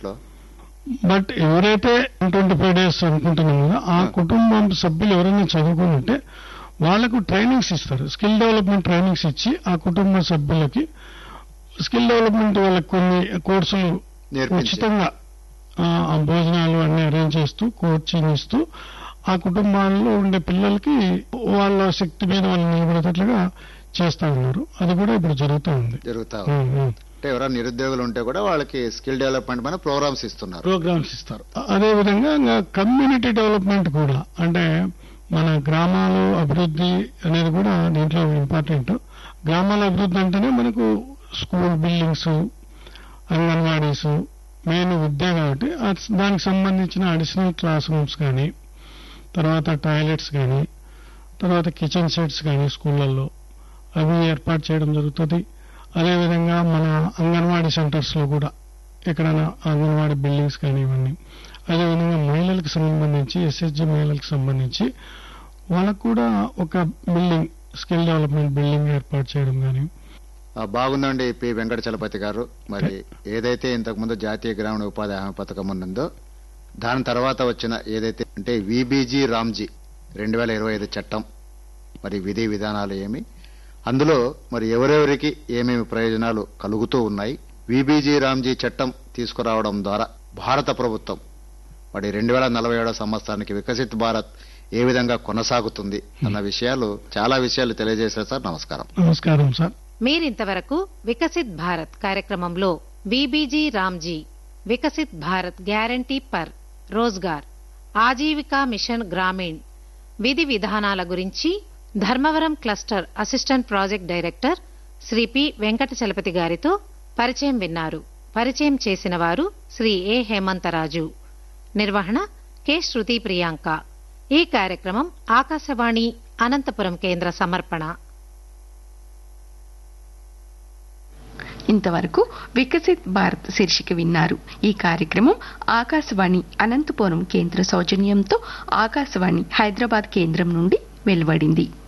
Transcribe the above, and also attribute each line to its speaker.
Speaker 1: ఇంట్లో
Speaker 2: బట్ ఎవరైతే twenty five days అనుకుంటున్నాం కదా ఆ కుటుంబం సభ్యులు ఎవరైనా చదువుకుని ఉంటే వాళ్ళకు ట్రైనింగ్స్ ఇస్తారు స్కిల్ డెవలప్మెంట్ ట్రైనింగ్స్ ఇచ్చి ఆ కుటుంబ సభ్యులకి స్కిల్ డెవలప్మెంట్ వాళ్ళకి కొన్ని కోర్సులు
Speaker 1: నేర్పించి
Speaker 2: ఉచితంగా ఆ, ఆ భోజనాలు అన్ని అరేంజ్ చేస్తూ కోచింగ్ ఇస్తూ ఆ కుటుంబాల్లో ఉండే పిల్లలకి వాళ్ళ శక్తి మీద వాళ్ళు నిలబడేటట్లుగా చేస్తా ఉన్నారు అది కూడా ఇప్పుడు జరుగుతూ ఉంది
Speaker 1: జరుగుతా ఉంది.
Speaker 2: ఉమ్, ఉమ్.
Speaker 1: అంటే ఎవరైనా నిరుద్యోగులు ఉంటే కూడా వాళ్ళకి స్కిల్ డెవలప్మెంట్ పైన ప్రోగ్రామ్స్ ఇస్తున్నారు
Speaker 2: ప్రోగ్రామ్స్ ఇస్తారు అదే విధంగా ఇంకా కమ్యూనిటీ డెవలప్మెంట్ కూడా అంటే మన గ్రామాలు అభివృద్ధి అనేది కూడా దీంట్లో ఇంపార్టెంట్ గ్రామాల అభివృద్ధి అంటేనే మనకు స్కూల్ బిల్డింగ్స్ అంగన్వాడీస్ మెయిన్ విద్య కాబట్టి అస్- దానికి సంబంధించిన అడిషనల్ క్లాస్ రూమ్స్ కానీ తర్వాత టాయిలెట్స్ కానీ తర్వాత కిచెన్ సెట్స్ కానీ స్కూళ్ళల్లో అవి ఏర్పాటు చేయడం జరుగుతుంది అదేవిధంగా మన అంగన్వాడీ సెంటర్స్లో కూడా ఎక్కడైనా అంగన్వాడీ బిల్డింగ్స్ కానీ ఇవన్నీ అదేవిధంగా మహిళలకు సంబంధించి ఎస్ఎస్జి మహిళలకు సంబంధించి వాళ్ళకు కూడా ఒక బిల్డింగ్ స్కిల్ డెవలప్మెంట్ బిల్డింగ్ ఏర్పాటు చేయడం కానీ
Speaker 1: ఆ, బాగుందండి పి వెంకట చలపతి గారు మరి ఏదైతే ఇంతకుముందు జాతీయ గ్రామీణ ఉపాధి హామీ పథకం ఉన్నదో దాని తర్వాత వచ్చిన ఏదైతే అంటే విబీజీ రామ్జీ రెండు వేల ఇరవై ఐదు చట్టం మరి విధి విధానాలు ఏమి అందులో మరి ఎవరెవరికి ఏమేమి ప్రయోజనాలు కలుగుతూ ఉన్నాయి విబీజీ రామ్జీ చట్టం తీసుకురావడం ద్వారా భారత ప్రభుత్వం మరి రెండు వేల నలభై ఏడో సంవత్సరానికి వికసిత్ భారత్ ఏ విధంగా కొనసాగుతుంది అన్న విషయాలు చాలా విషయాలు తెలియజేశారు సార్ నమస్కారం
Speaker 2: నమస్కారం సార్
Speaker 3: మీరింతవరకు వికసిత్ భారత్ కార్యక్రమంలో VBG Ramji Viksit Bharat guarantee for Rozgar Ajeevika mission Gramin విధి విధానాల గురించి Dharmavaram cluster assistant project director Shri P Venkata Chalapathi గారితో పరిచయం విన్నారు పరిచయం చేసిన వారు శ్రీ ఏ హేమంతరాజు నిర్వహణ కె శృతి ప్రియాంక ఈ కార్యక్రమం ఆకాశవాణి అనంతపురం కేంద్ర సమర్పణ
Speaker 4: ఇంతవరకు వికసిత్ భారత్ శీర్షిక విన్నారు ఈ కార్యక్రమం ఆకాశవాణి అనంతపురం కేంద్ర సౌజన్యంతో ఆకాశవాణి హైదరాబాద్ కేంద్రం నుండి వెలువడింది